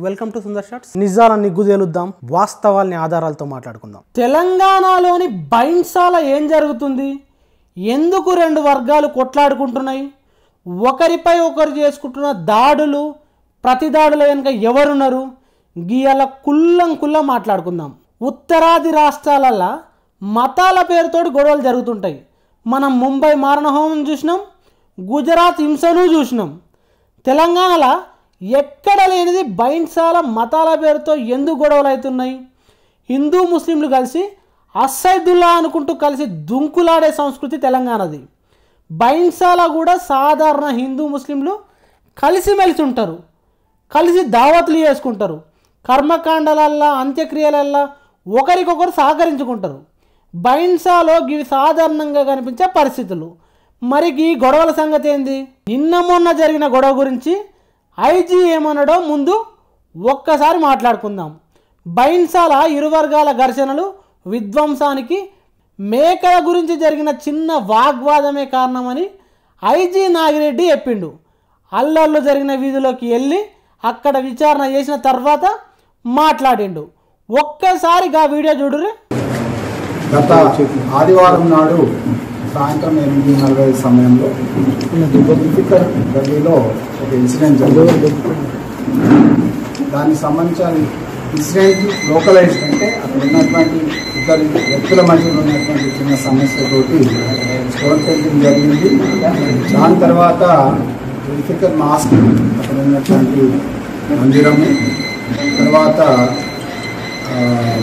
welcome to Sundar shots నిజాలను నిగ్గు తేలుద్దాం వాస్తవాల్ని ఆధారాలతో మాట్లాడుకుందాం తెలంగాణలోని బైన్సాల ఏం జరుగుతుంది ఎందుకు రెండు వర్గాలు కొట్లాడుకుంటున్నాయి ఒకరిపై ఒకరు చేసుకుంటున్న దాడులు ప్రతి దాడుల వెనుక ఎవరున్నారు గీయాల కుల్లం కుల్లం మాట్లాడుకుందాం ఉత్తరాది రాష్ట్రాలల్లో మతాల పేరుతోటి గొడవలు జరుగుతుంటాయి మనం ముంబై మారణహోమం చూసినాం గుజరాత్ హింసను చూసినాం తెలంగాణలో ఎక్కడ లేనిది బైన్సాల మతాల పేరుతో ఎందుకు గొడవలు అవుతున్నాయి హిందూ ముస్లింలు కలిసి అసైదుల్లా అనుకుంటూ కలిసి దుంకులాడే సంస్కృతి తెలంగాణది బైన్సాల కూడా సాధారణ హిందూ ముస్లింలు కలిసిమెలిసి ఉంటారు కలిసి దావతులు చేసుకుంటారు కర్మకాండాలల్లా అంత్యక్రియలల్లా ఒకరికొకరు సహకరించుకుంటారు బైన్సాలో ఇవి సాధారణంగా కనిపించే పరిస్థితులు మరి ఈ గొడవల సంగతి ఏంది నిన్న మొన్న జరిగిన గొడవ గురించి ఐజీ ఏమన్నాడో ముందు ఒక్కసారి మాట్లాడుకుందాం బైన్సాల ఇరు వర్గాల ఘర్షణలు విధ్వంసానికి మేకల గురించి జరిగిన చిన్న వాగ్వాదమే కారణమని ఐజీ నాగిరెడ్డి చెప్పిండు అల్లర్లు జరిగిన వీధిలోకి వెళ్ళి అక్కడ విచారణ చేసిన తర్వాత మాట్లాడిండు ఒక్కసారి గా వీడియో చూడుర్రి గత ఆదివారం నాడు సాయంత్రం ఎనిమిది నలభై ఐదు సమయంలో జుల్ఫికర్ గల్లీలో ఒక ఇన్సిడెంట్ జరిగింది దానికి సంబంధించిన ఇన్సిడెంట్ లోకలైజ్ అంటే అక్కడ ఉన్నటువంటి ఇద్దరు వ్యక్తుల మధ్యలో ఉన్నటువంటి చిన్న సమస్యతోటి స్టోన్ పెయింటింగ్ జరిగింది దాని తర్వాత జుల్ఫికర్ మాస్క్ అక్కడ ఉన్నటువంటి మందిరము తర్వాత ఆ,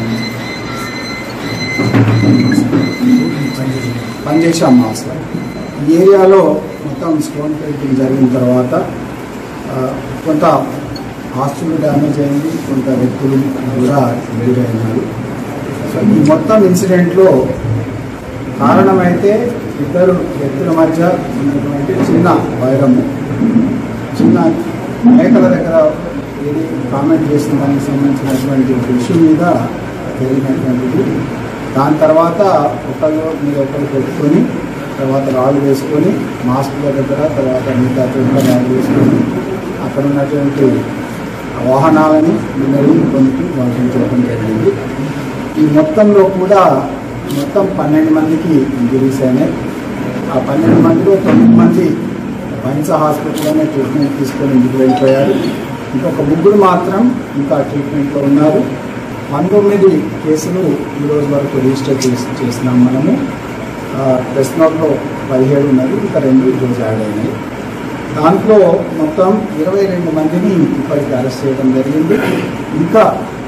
పనిచేసాం మాస్టర్ ఈ ఏరియాలో మొత్తం స్టోన్ పెయింటింగ్ జరిగిన తర్వాత ఆ, కొంత ఆస్తులు డ్యామేజ్ అయింది కొంత వ్యక్తులు కూడా ఎదురైనారు సో ఈ మొత్తం ఇన్సిడెంట్లో కారణమైతే ఇద్దరు వ్యక్తుల మధ్య ఉన్నటువంటి చిన్న వైరము చిన్న మేకల దగ్గర ఏది కామెంట్ చేసిన దానికి సంబంధించినటువంటి ఇష్యూ మీద జరిగినటువంటిది దాని తర్వాత ఒకళ్ళు మీద ఒకరు పెట్టుకొని తర్వాత రాళ్ళు వేసుకొని మాస్కుల దగ్గర తర్వాత మిగతా చోట్ల రాళ్ళు వేసుకొని అక్కడ ఉన్నటువంటి వాహనాలని నిన్నటి కొనికి పంపించడం జరిగింది ఈ మొత్తంలో కూడా మొత్తం పన్నెండు మందికి ఇంజరీస్ అయినాయి ఆ పన్నెండు మందిలో తొమ్మిది మంది బైన్స హాస్పిటల్లోనే ట్రీట్మెంట్ తీసుకొని ఇంటికి వెళ్ళిపోయారు ఇంకొక ముగ్గురు మాత్రం ఇంకా ట్రీట్మెంట్లో ఉన్నారు పంతొమ్మిది కేసులు ఈ రోజు వరకు రిజిస్టర్ చేసి చేసినాం మనము ఆ, ప్రెస్ నోట్లో పదిహేడు ఉన్నది ఇంకా రెండు ఈరోజు యాడ్ అయినాయి దాంట్లో మొత్తం ఇరవై రెండు మందిని ఇప్పటికి అరెస్ట్ చేయడం జరిగింది ఇంకా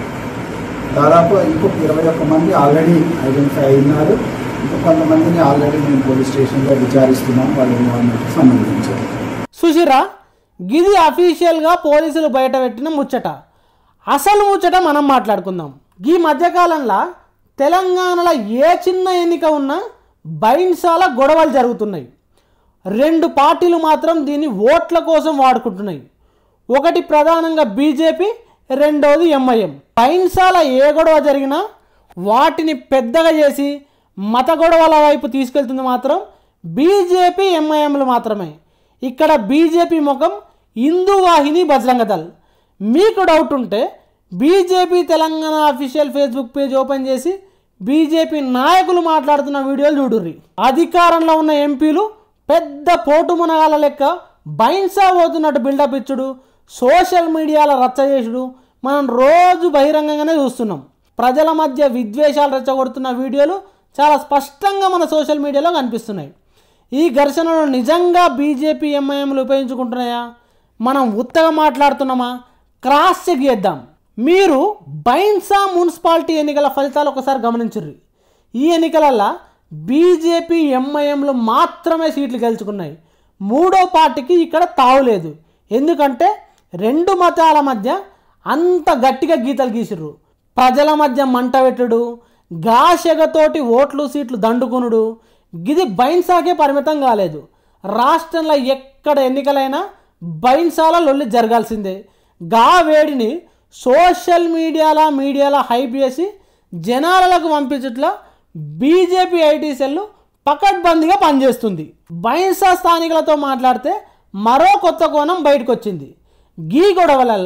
దాదాపు ఇంకొక ఇరవై ఒక్క మంది ఆల్రెడీ ఐడెంటిఫై అయినారు ఇంకా కొంతమందిని ఆల్రెడీ మేము పోలీస్ స్టేషన్లో విచారిస్తున్నాం వాళ్ళ ఇన్వాల్వ్మెంట్కి సంబంధించి సుశిరా గిది అఫీషియల్గా పోలీసులు బయట పెట్టిన ముచ్చట అసలు ముచ్చట మనం మాట్లాడుకుందాం ఈ మధ్యకాలంలో తెలంగాణలో ఏ చిన్న ఎన్నిక ఉన్నా బైన్సాల గొడవలు జరుగుతున్నాయి రెండు పార్టీలు మాత్రం దీన్ని ఓట్ల కోసం వాడుకుంటున్నాయి ఒకటి ప్రధానంగా బీజేపీ రెండోది ఎంఐఎం బైన్సాల ఏ గొడవ జరిగినా వాటిని పెద్దగా చేసి మత గొడవల వైపు తీసుకెళ్తుంది మాత్రం బీజేపీ ఎంఐఎంలు మాత్రమే ఇక్కడ బీజేపీ ముఖం హిందూ వాహిని బజరంగ దళ్ మీకు డౌట్ ఉంటే BJP Telangana official Facebook page open చేసి బీజేపీ నాయకులు మాట్లాడుతున్న వీడియోలు చూడుర్రి అధికారంలో ఉన్న ఎంపీలు పెద్ద పోటు మునగాల లెక్క బైన్సా పోతున్నట్టు బిల్డప్ ఇచ్చుడు సోషల్ మీడియాలో రచ్చ చేసుడు మనం రోజు బహిరంగంగానే చూస్తున్నాం ప్రజల మధ్య విద్వేషాలు రెచ్చగొడుతున్న వీడియోలు చాలా స్పష్టంగా మన సోషల్ మీడియాలో కనిపిస్తున్నాయి ఈ ఘర్షణను నిజంగా బీజేపీ ఎంఐఎంలు ఉపయోగించుకుంటున్నాయా మనం ఉత్తగా మాట్లాడుతున్నామా క్రాస్ చెక్ చేద్దాం మీరు బైన్సా మున్సిపాలిటీ ఎన్నికల ఫలితాలు ఒకసారి గమనించుర్రి ఈ ఎన్నికలల్లో బీజేపీ ఎంఐఎంలు మాత్రమే సీట్లు గెలుచుకున్నాయి మూడో పార్టీకి ఇక్కడ తావులేదు ఎందుకంటే రెండు మతాల మధ్య అంత గట్టిగా గీతలు గీసిర్రు ప్రజల మధ్య మంట పెట్టుడు గాషెగతోటి ఓట్లు సీట్లు దండుకునుడు గిది బైన్సాకే పరిమితం కాలేదు రాష్ట్రంలో ఎక్కడ ఎన్నికలైనా బైన్సాల లొల్లి జరగాల్సిందే గా వేడిని సోషల్ మీడియాల మీడియాల హైప్ చేసి జనాలకు పంపించట్లా బీజేపీ ఐటీ సెల్ పకడ్బందీగా పనిచేస్తుంది బైన్సా స్థానికులతో మాట్లాడితే మరో కొత్త కోణం బయటకు వచ్చింది గీ గొడవలల్ల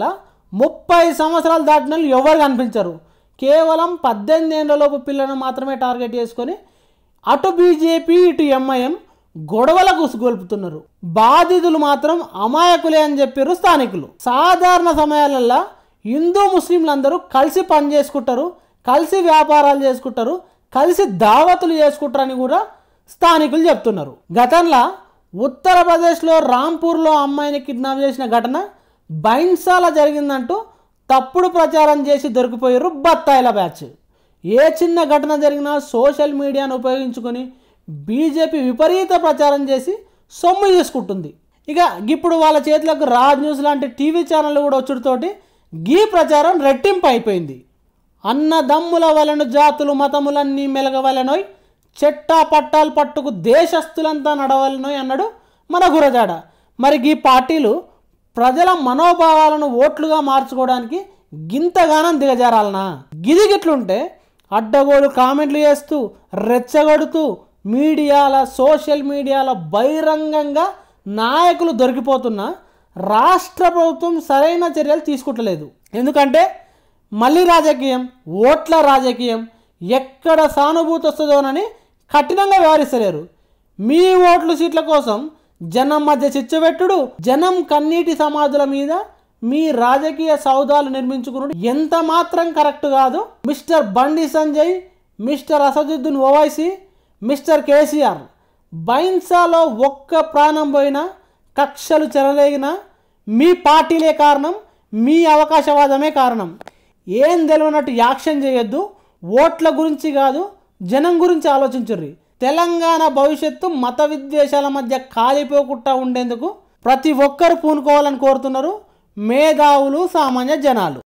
ముప్పై సంవత్సరాలు దాటిన వాళ్ళు ఎవరు కనిపించరు కేవలం పద్దెనిమిది ఏళ్ళలోపు పిల్లలను మాత్రమే టార్గెట్ చేసుకొని అటు బీజేపీ ఇటు ఎంఐఎం గొడవలకు ఉసుగొల్పుతున్నారు బాధితులు మాత్రం అమాయకులే అని చెప్పారు స్థానికులు సాధారణ సమయాలల్లో హిందూ ముస్లింలందరూ కలిసి పని చేసుకుంటారు కలిసి వ్యాపారాలు చేసుకుంటారు కలిసి దావతులు చేసుకుంటారని కూడా స్థానికులు చెప్తున్నారు గతంలో ఉత్తరప్రదేశ్లో రాంపూర్లో అమ్మాయిని కిడ్నాప్ చేసిన ఘటన బైన్సాల జరిగిందంటూ తప్పుడు ప్రచారం చేసి దొరికిపోయారు బత్తాయిల బ్యాచ్ ఏ చిన్న ఘటన జరిగినా సోషల్ మీడియాను ఉపయోగించుకొని బీజేపీ విపరీత ప్రచారం చేసి సొమ్ము చేసుకుంటుంది ఇక ఇప్పుడు వాళ్ళ చేతులకు రాజ్ న్యూస్ లాంటి టీవీ ఛానళ్ళు కూడా వచ్చుడుతోటి గీ ప్రచారం రెట్టింపు అయిపోయింది అన్నదమ్ముల వలన జాతులు మతములన్నీ మెలగవలనోయ్ చెట్టా పట్టాలు పట్టుకు దేశస్తులంతా నడవలనోయ్ అన్నాడు మన గురజాడ మరి ఈ పార్టీలు ప్రజల మనోభావాలను ఓట్లుగా మార్చుకోవడానికి గింతగానం దిగజారాలనా గిది గిట్లుంటే అడ్డగోలు కామెంట్లు చేస్తూ రెచ్చగొడుతూ మీడియాల సోషల్ మీడియాల బహిరంగంగా నాయకులు దొరికిపోతున్నా రాష్ట్ర ప్రభుత్వం సరైన చర్యలు తీసుకుంటలేదు ఎందుకంటే మళ్ళీ రాజకీయం ఓట్ల రాజకీయం ఎక్కడ సానుభూతి వస్తుందోనని కఠినంగా వ్యవహరిస్తలేరు మీ ఓట్లు సీట్ల కోసం జనం మధ్య చిచ్చబెట్టుడు జనం కన్నీటి సమాధుల మీద మీ రాజకీయ సౌదాలు నిర్మించుకున్నాడు ఎంత మాత్రం కరెక్ట్ కాదు mister Bandi Sanjay mister Asaduddin Owaisi mister KCR బైన్సాలో ఒక్క ప్రాణం పోయినా కక్షలు చెరలేగినా మీ పార్టీలే కారణం మీ అవకాశవాదమే కారణం ఏం తెలియనట్టు యాక్షన్ చేయొద్దు ఓట్ల గురించి కాదు జనం గురించి ఆలోచించుర్రి తెలంగాణ భవిష్యత్తు మత విద్వేషాల మధ్య కాలిపోకుండా ఉండేందుకు ప్రతి ఒక్కరు పూనుకోవాలని కోరుతున్నారు మేధావులు సామాన్య జనాలు